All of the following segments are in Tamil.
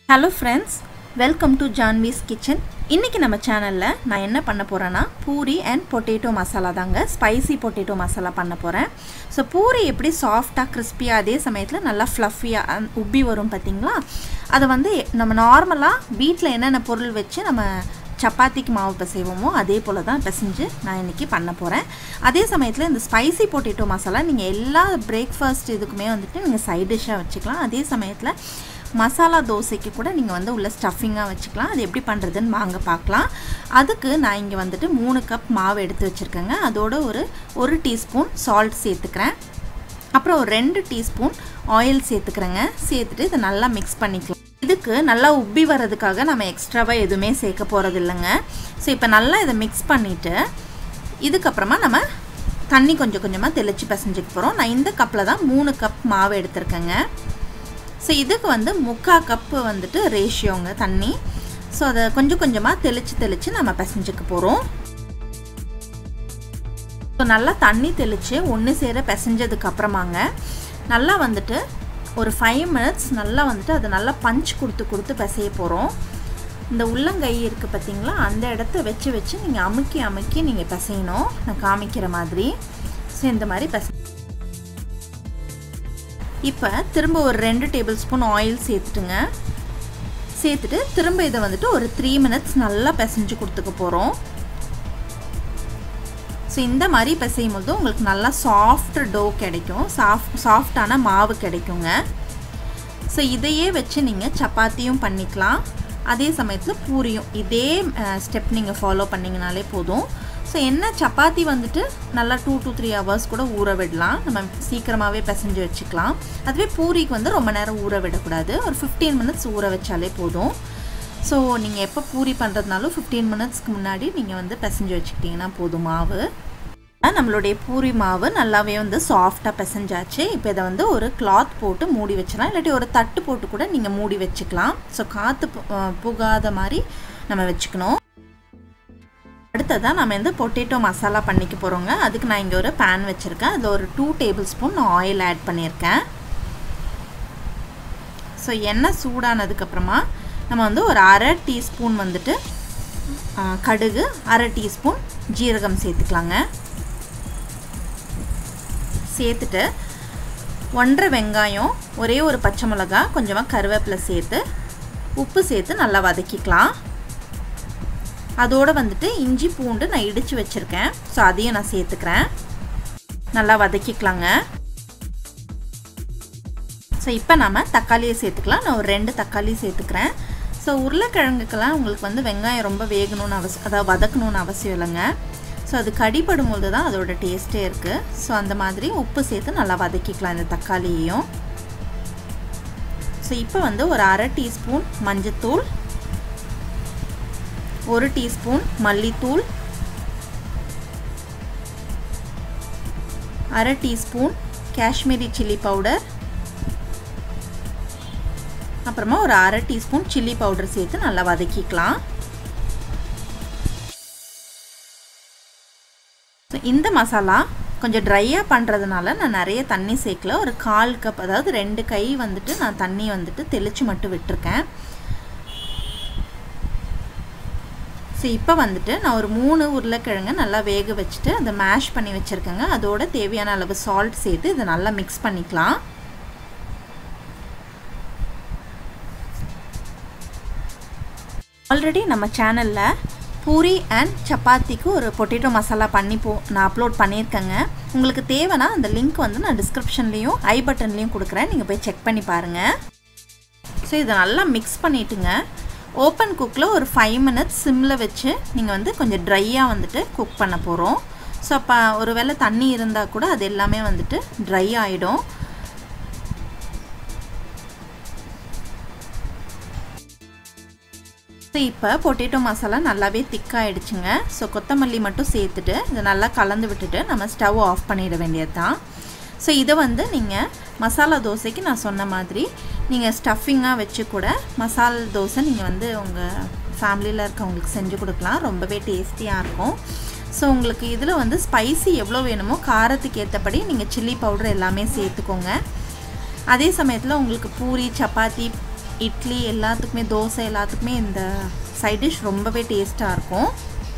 hello friends welcome to Janvis kitchen இன்றைக்கி நம்ம சேனலில் நான் என்ன பண்ண போகிறேன்னா பூரி அண்ட் பொட்டேட்டோ மசாலா தாங்க ஸ்பைசி பொட்டேட்டோ மசாலா பண்ண போகிறேன் ஸோ பூரி எப்படி சாஃப்டாக கிறிஸ்பியாக அதே சமயத்தில் நல்லா ஃப்ளஃபியாக உப்பி வரும் பார்த்தீங்களா அதை வந்து நம்ம நார்மலாக வீட்டில் என்னென்ன பொருள் வச்சு நம்ம சப்பாத்திக்கு மாவு பிசைவோமோ அதே போல் தான் பிசைஞ்சு நான் இன்றைக்கி பண்ண போகிறேன் அதே சமயத்தில் இந்த ஸ்பைசி பொட்டேட்டோ மசாலா நீங்கள் எல்லா பிரேக்ஃபாஸ்ட் இதுக்குமே வந்துட்டு நீங்கள் சைட் டிஷ்ஷாக வச்சுக்கலாம் அதே சமயத்தில் மசாலா தோசைக்கு கூட நீங்கள் வந்து உள்ள ஸ்டஃபிங்காக வச்சுக்கலாம் அது எப்படி பண்ணுறதுன்னு வாங்க பார்க்கலாம் அதுக்கு நான் இங்கே வந்துட்டு மூணு கப் மாவு எடுத்து வச்சுருக்கேங்க அதோட ஒரு ஒரு டீஸ்பூன் சால்ட் சேர்த்துக்கிறேன் அப்புறம் ஒரு ரெண்டு டீஸ்பூன் ஆயில் சேர்த்துக்கிறேங்க சேர்த்துட்டு இதை நல்லா மிக்ஸ் பண்ணிக்கலாம் இதுக்கு நல்லா உப்பி வர்றதுக்காக நம்ம எக்ஸ்ட்ராவாக எதுவுமே சேர்க்க போகிறது இல்லைங்க ஸோ இப்போ நல்லா இதை மிக்ஸ் பண்ணிவிட்டு இதுக்கப்புறமா நம்ம தண்ணி கொஞ்சம் கொஞ்சமாக தெளித்து பிசைஞ்சிக்க போகிறோம் நான் இந்த கப்பில் தான் மூணு கப் மாவு எடுத்திருக்கேங்க ஸோ இதுக்கு வந்து முக்கால் கப்பு வந்துட்டு ரேஷியோங்க தண்ணி ஸோ அதை கொஞ்சம் கொஞ்சமாக தெளித்து தெளித்து நம்ம பிசைஞ்சிக்க போகிறோம் ஸோ நல்லா தண்ணி தெளித்து ஒன்று சேர பிசைஞ்சதுக்கு அப்புறமாங்க நல்லா வந்துட்டு ஒரு ஃபைவ் மினிட்ஸ் நல்லா வந்துட்டு அதை நல்லா பஞ்ச் கொடுத்து கொடுத்து பிசைய போகிறோம் இந்த உள்ளங்கை இருக்குது பார்த்தீங்களா அந்த இடத்த வச்சு வச்சு நீங்கள் அமுக்கி அமுக்கி நீங்கள் பிசையணும் நான் காமிக்கிற மாதிரி ஸோ இந்த மாதிரி பிசை இப்போ திரும்ப ஒரு ரெண்டு டேபிள் ஸ்பூன் ஆயில் சேர்த்துட்டுங்க சேர்த்துட்டு திரும்ப இதை வந்துட்டு ஒரு த்ரீ மினிட்ஸ் நல்லா பிசைஞ்சு கொடுத்துக்க போகிறோம் ஸோ இந்த மாதிரி பிசையும் போது உங்களுக்கு நல்லா சாஃப்ட் டோ கிடைக்கும் சாஃப்ட் சாஃப்டான மாவு கிடைக்குங்க ஸோ இதையே வச்சு நீங்கள் சப்பாத்தியும் பண்ணிக்கலாம் அதே சமயத்தில் பூரியும் இதே ஸ்டெப் நீங்கள் ஃபாலோ பண்ணிங்கனாலே போதும் ஸோ என்ன சப்பாத்தி வந்துட்டு நல்லா டூ டூ த்ரீ ஹவர்ஸ் கூட ஊற விடலாம் நம்ம சீக்கிரமாகவே பிசைஞ்சு வச்சுக்கலாம் அதுவே பூரிக்கு வந்து ரொம்ப நேரம் ஊற விடக்கூடாது ஒரு ஃபிஃப்டீன் மினிட்ஸ் ஊற வச்சாலே போதும் ஸோ நீங்கள் எப்போ பூரி பண்ணுறதுனாலும் ஃபிஃப்டீன் மினிட்ஸ்க்கு முன்னாடி நீங்கள் வந்து பிசைஞ்சு வச்சுக்கிட்டிங்கன்னா போதும் மாவு நம்மளுடைய பூரி மாவு நல்லாவே வந்து சாஃப்டாக பிசைஞ்சாச்சு இப்போ இதை வந்து ஒரு கிளாத் போட்டு மூடி வச்சிடலாம் இல்லாட்டி ஒரு தட்டு போட்டு கூட நீங்கள் மூடி வச்சுக்கலாம் ஸோ காற்று புகாத மாதிரி நம்ம வச்சுக்கணும் அடுத்ததாக நம்ம வந்து பொட்டேட்டோ மசாலா பண்ணிக்க போகிறோங்க அதுக்கு நான் இங்கே ஒரு பேன் வச்சுருக்கேன் அதில் ஒரு டூ டேபிள் ஸ்பூன் நான் ஆயில் ஆட் பண்ணியிருக்கேன் ஸோ எண்ணெய் சூடானதுக்கப்புறமா நம்ம வந்து ஒரு அரை டீஸ்பூன் வந்துட்டு கடுகு அரை டீஸ்பூன் ஜீரகம் சேர்த்துக்கலாங்க சேர்த்துட்டு ஒன்றரை வெங்காயம் ஒரே ஒரு பச்சை மிளகா கொஞ்சமாக கருவேப்பிலை சேர்த்து உப்பு சேர்த்து நல்லா வதக்கிக்கலாம் அதோடு வந்துட்டு இஞ்சி பூண்டு நான் இடித்து வச்சுருக்கேன் ஸோ அதையும் நான் சேர்த்துக்கிறேன் நல்லா வதக்கிக்கலாங்க ஸோ இப்போ நம்ம தக்காளியை சேர்த்துக்கலாம் நான் ஒரு ரெண்டு தக்காளி சேர்த்துக்கிறேன் ஸோ உருளைக்கிழங்குக்கெல்லாம் உங்களுக்கு வந்து வெங்காயம் ரொம்ப வேகணும்னு அவசியம் அதாவது வதக்கணும்னு அவசியம் இல்லைங்க ஸோ அது கடிப்படும் போது தான் அதோட டேஸ்ட்டே இருக்குது ஸோ அந்த மாதிரி உப்பு சேர்த்து நல்லா வதக்கிக்கலாம் இந்த தக்காளியையும் ஸோ இப்போ வந்து ஒரு அரை டீஸ்பூன் மஞ்சத்தூள் ஒரு டீஸ்பூன் மல்லித்தூள் அரை டீஸ்பூன் காஷ்மீரி சில்லி பவுடர் அப்புறமா ஒரு அரை டீஸ்பூன் சில்லி பவுடர் சேர்த்து நல்லா வதக்கிக்கலாம் இந்த மசாலா கொஞ்சம் ட்ரையாக பண்ணுறதுனால நான் நிறைய தண்ணி சேர்க்கல ஒரு கால் கப் அதாவது ரெண்டு கை வந்துட்டு நான் தண்ணி வந்துட்டு தெளித்து மட்டும் விட்டுருக்கேன் ஸோ இப்போ வந்துட்டு நான் ஒரு மூணு உருளைக்கிழங்கு நல்லா வேக வச்சுட்டு அதை மேஷ் பண்ணி வச்சுருக்கேங்க அதோட தேவையான அளவு சால்ட் சேர்த்து இதை நல்லா மிக்ஸ் பண்ணிக்கலாம் ஆல்ரெடி நம்ம சேனலில் பூரி அண்ட் சப்பாத்திக்கு ஒரு பொட்டேட்டோ மசாலா பண்ணி போ நான் அப்லோட் பண்ணியிருக்கேங்க உங்களுக்கு தேவைன்னா அந்த லிங்க் வந்து நான் டிஸ்கிரிப்ஷன்லேயும் ஐ பட்டன்லேயும் கொடுக்குறேன் நீங்கள் போய் செக் பண்ணி பாருங்கள் ஸோ இதை நல்லா மிக்ஸ் பண்ணிவிட்டுங்க ஓப்பன் குக்கில் ஒரு ஃபைவ் மினிட்ஸ் சிம்மில் வச்சு நீங்கள் வந்து கொஞ்சம் ட்ரையாக வந்துட்டு குக் பண்ண போகிறோம் ஸோ அப்போ ஒரு வேளை தண்ணி இருந்தால் கூட அது எல்லாமே வந்துட்டு ட்ரை ஆகிடும் ஸோ இப்போ பொட்டேட்டோ மசாலா நல்லாவே திக்காகிடுச்சுங்க ஸோ கொத்தமல்லி மட்டும் சேர்த்துட்டு இதை நல்லா கலந்து விட்டுட்டு நம்ம ஸ்டவ் ஆஃப் பண்ணிட வேண்டியது தான் ஸோ இதை வந்து நீங்கள் மசாலா தோசைக்கு நான் சொன்ன மாதிரி நீங்கள் ஸ்டஃபிங்காக வச்சு கூட மசால் தோசை நீங்கள் வந்து உங்கள் ஃபேமிலியில் இருக்கவங்களுக்கு செஞ்சு கொடுக்கலாம் ரொம்பவே டேஸ்டியாக இருக்கும் ஸோ உங்களுக்கு இதில் வந்து ஸ்பைசி எவ்வளோ வேணுமோ காரத்துக்கு ஏற்றபடி நீங்கள் சில்லி பவுடர் எல்லாமே சேர்த்துக்கோங்க அதே சமயத்தில் உங்களுக்கு பூரி சப்பாத்தி இட்லி எல்லாத்துக்குமே தோசை எல்லாத்துக்குமே இந்த சைட் டிஷ் ரொம்பவே டேஸ்ட்டாக இருக்கும்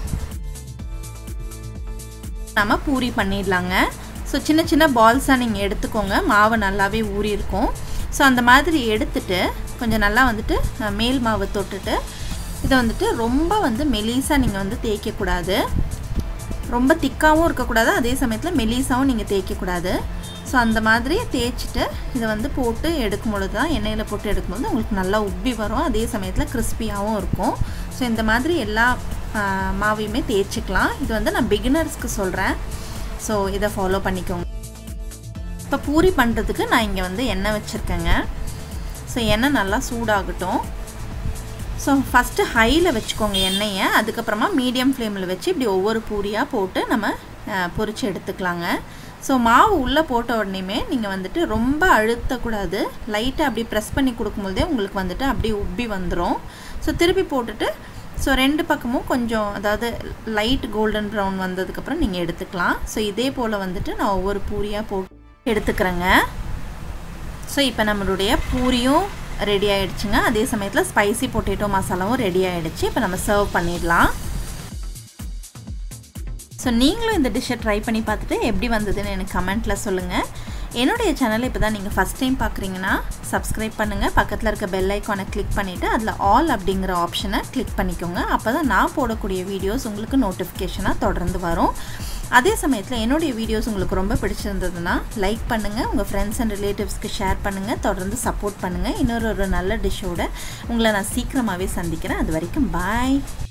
நம்ம பூரி பண்ணிடலாங்க ஸோ சின்ன சின்ன பால்ஸாக நீங்கள் எடுத்துக்கோங்க மாவு நல்லாவே ஊறி இருக்கும் ஸோ அந்த மாதிரி எடுத்துட்டு கொஞ்சம் நல்லா வந்துட்டு மேல் மாவு தொட்டுட்டு இதை வந்துட்டு ரொம்ப வந்து மெலிசாக நீங்கள் வந்து தேய்க்கக்கூடாது ரொம்ப திக்காகவும் இருக்கக்கூடாது அதே சமயத்தில் மெலிசாவும் நீங்கள் தேய்க்கக்கூடாது ஸோ அந்த மாதிரி தேய்ச்சிட்டு இதை வந்து போட்டு எடுக்கும் பொழுது தான் எண்ணெயில் போட்டு எடுக்கும்போது உங்களுக்கு நல்லா உப்பி வரும் அதே சமயத்தில் கிறிஸ்பியாகவும் இருக்கும் ஸோ இந்த மாதிரி எல்லா மாவையுமே தேய்ச்சிக்கலாம் இது வந்து நான் பிகினர்ஸ்க்கு சொல்கிறேன் ஸோ இதை ஃபாலோ பண்ணிக்கோங்க இப்போ பூரி பண்ணுறதுக்கு நான் இங்கே வந்து எண்ணெய் வச்சுருக்கேங்க ஸோ எண்ணெய் நல்லா சூடாகட்டும் ஸோ ஃபஸ்ட்டு ஹையில் வச்சுக்கோங்க எண்ணெயை அதுக்கப்புறமா மீடியம் ஃப்ளேமில் வச்சு இப்படி ஒவ்வொரு பூரியாக போட்டு நம்ம பொரித்து எடுத்துக்கலாங்க ஸோ மாவு உள்ளே போட்ட உடனேமே நீங்கள் வந்துட்டு ரொம்ப அழுத்தக்கூடாது லைட்டாக அப்படி ப்ரெஸ் பண்ணி கொடுக்கும்போதே உங்களுக்கு வந்துட்டு அப்படியே உப்பி வந்துடும் ஸோ திருப்பி போட்டுட்டு ஸோ ரெண்டு பக்கமும் கொஞ்சம் அதாவது லைட் கோல்டன் ப்ரௌன் வந்ததுக்கப்புறம் நீங்கள் எடுத்துக்கலாம் ஸோ இதே போல் வந்துட்டு நான் ஒவ்வொரு பூரியாக போட்டு எடுத்துக்கிறேங்க ஸோ இப்போ நம்மளுடைய பூரியும் ரெடி ஆகிடுச்சுங்க அதே சமயத்தில் ஸ்பைசி பொட்டேட்டோ மசாலாவும் ரெடி ஆகிடுச்சு இப்போ நம்ம சர்வ் பண்ணிடலாம் ஸோ நீங்களும் இந்த டிஷ்ஷை ட்ரை பண்ணி பார்த்துட்டு எப்படி வந்ததுன்னு எனக்கு கமெண்ட்டில் சொல்லுங்கள் என்னுடைய சேனலை இப்போ தான் நீங்கள் ஃபஸ்ட் டைம் பார்க்குறீங்கன்னா சப்ஸ்கிரைப் பண்ணுங்கள் பக்கத்தில் இருக்க பெல் ஐக்கானை கிளிக் பண்ணிவிட்டு அதில் ஆல் அப்படிங்கிற ஆப்ஷனை கிளிக் பண்ணிக்கோங்க அப்போ தான் நான் போடக்கூடிய வீடியோஸ் உங்களுக்கு நோட்டிஃபிகேஷனாக தொடர்ந்து வரும் அதே சமயத்தில் என்னுடைய வீடியோஸ் உங்களுக்கு ரொம்ப பிடிச்சிருந்ததுன்னா லைக் பண்ணுங்கள் உங்கள் ஃப்ரெண்ட்ஸ் அண்ட் ரிலேட்டிவ்ஸ்க்கு ஷேர் பண்ணுங்கள் தொடர்ந்து சப்போர்ட் பண்ணுங்கள் இன்னொரு ஒரு நல்ல டிஷ்ஷோட உங்களை நான் சீக்கிரமாகவே சந்திக்கிறேன் அது வரைக்கும் பாய்